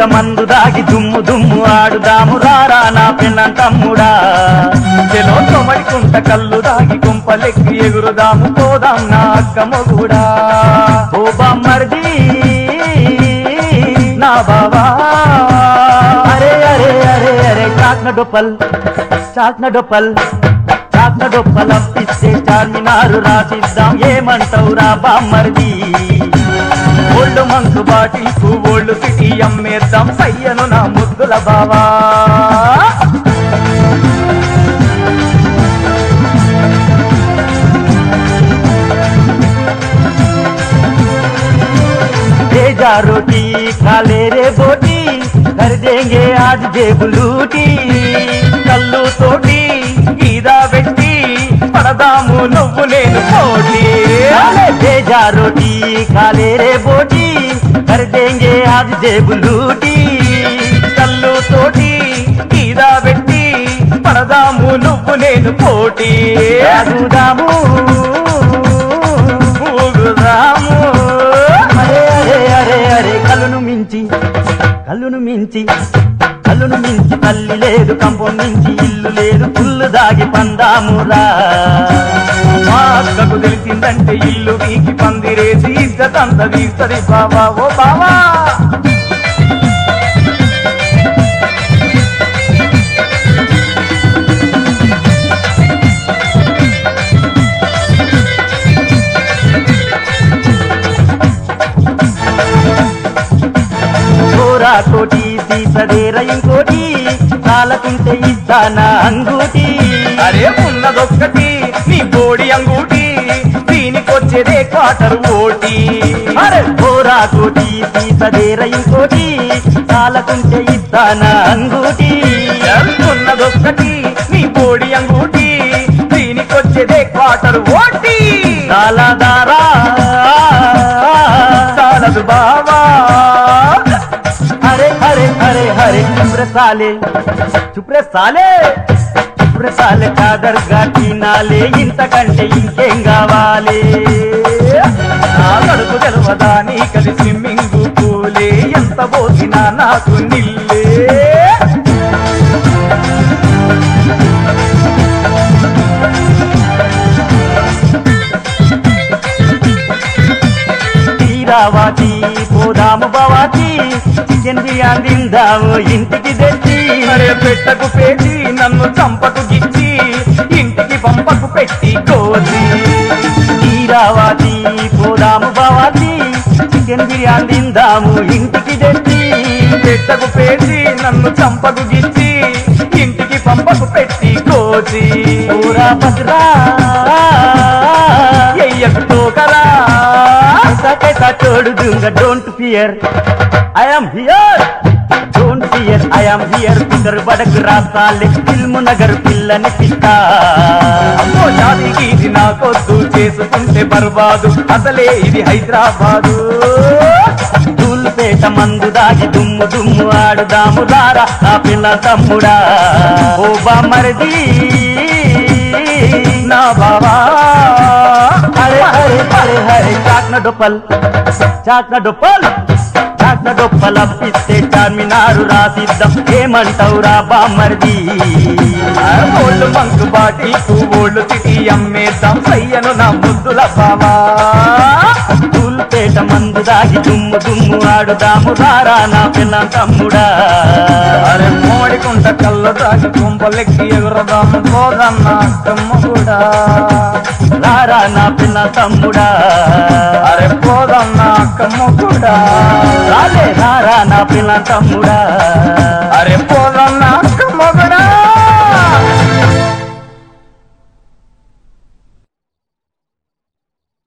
మందు దాగి దుమ్ము దుమ్ము ఆడుదాము రారా నా పిల్లం తమ్ముడా చెలో తొమడికుంట కళ్ళు దాగి కుంపలెక్కి ఎగురుదాము పోదాం నా అక్క మొగుడా ఓ బామ్మర్ది నా బావా అరే అరే అరే అరే చాక్న డొప్పల్ చాక్న డొప్పల్ చాక్న డొప్పల్ అప్పిస్తే చార్మినారు రాసిద్దాం ఏమంటావురా బామ్మర్ది ఓల్డ్ మంకు బాటిల్కు ఓల్డ్ సిటీ అమ్మేద్దాం సయ్యను నా ముద్దుల బావా भेजा रोटी खा ले रे बोटी कर देंगे आज जेब लूटी కళ్ళు తోటి గీదా పెట్టి పడదాము నువ్వు నేను పోటీ भेजा रोटी खा ले रे बोटी कर देंगे आज जेब लूटी కళ్ళు తోటి గీదా పెట్టి పడదాము నువ్వు నేను పోటీ అడుగుదాము ఊగుదాము అరే అరే అరే అరే కళ్ళును మించి కళ్ళును మించి కళ్ళును మించి తల్లి లేదు కంపం మించి ఇల్లు లేదు పుల్లు దాగి పందామురా మా అక్కకు తెలిసిందంటే ఇల్లు వీకి పందిరేసి ఇద్దతంత తీస్తది బావా ఓ బావా చోరా కోటి తీసదేర ఇంకోటి కాలకుంటే ఇస్తానా అంగూటి అరే ఉన్నదొక్కటి నీ బోడి అంగూటి దీనికొచ్చేదే క్వార్టర్ ఓటి అరే చోరా కోటి తీసదేర ఇంకోటి కాలకుంటే ఇస్తానా అంగూటి ఉన్నదొక్కటి నీ బోడి అంగూటి దీనికొచ్చేదే క్వార్టర్ ఓటి కాలదారా చాలదు బావా అరే అరే అరే అరే చుప్రే సాలే చుప్రే సాలే చుప్రే సాలే కాదర్గా తినాలే ఇంతకంటే ఇంకేం కావాలి నా కడుపు తెలవదా నీ కలి స్విమ్మింగ్ పూలే ఎంత పోసినా నాకు నిల్లే తీరావాతి పోదాము బావాతి చికెన్ బిర్యానీ తిందాము ఇంటికి తెచ్చి అరే పెట్టకు పెట్టి నన్ను చంపకు గిచ్చి ఇంటికి పంపకు పెట్టి కోసి తీరావాతి పోదాము బావాతి చికెన్ బిర్యానీ తిందాము ఇంటికి తెచ్చి పెట్టకు పెట్టి నన్ను చంపకు గిచ్చి ఇంటికి పంపకు పెట్టి కోసి ఊరా పసరా ఎయ్యకు తోకరా ऐसा कैसा छोड़ दूंगा don't fear I am here don't fear I am here फिकर बड़क रास्ता ఫిల్మ్ నగర్ పిల్లని పిట్ట అమ్మో జాతికి ఇది నాకొద్దు చేసుకుంటే బర్బాదు అసలే ఇది హైదరాబాదు దూల్పేట మందు దాగి దుమ్ము దుమ్ము ఆడుదాము రారా నా పిల్ల తమ్ముడా ఓ బామరది నా బావా హరే హరే హరే హరే చాక్న డొప్పల్ చాక్న డొప్పల్ చాక్న డొప్పల్ అప్పిస్తే చార్మినారు రాసిద్దాం ఏమంటావురా బామ్మర్ది ఓళ్ళు మంకు బాటిల్కు ఓళ్ళు సిటీ అమ్మేద్దాం సయ్యను నా ముద్దుల బావా తూల్పేట మందు దాగి దుమ్ము దుమ్ము ఆడుదాము రారా నా పిల్ల తమ్ముడా అరే మోడికుంట కళ్ళ దాగి కుంపలెక్కి ఎగురదాము పోదన్న అక్కమ్మ కూడా రారా నా పిల్ల తమ్ముడా అరే పోదన్న అక్కమ్మ కూడా రాలే రారా నా పిల్ల తమ్ముడా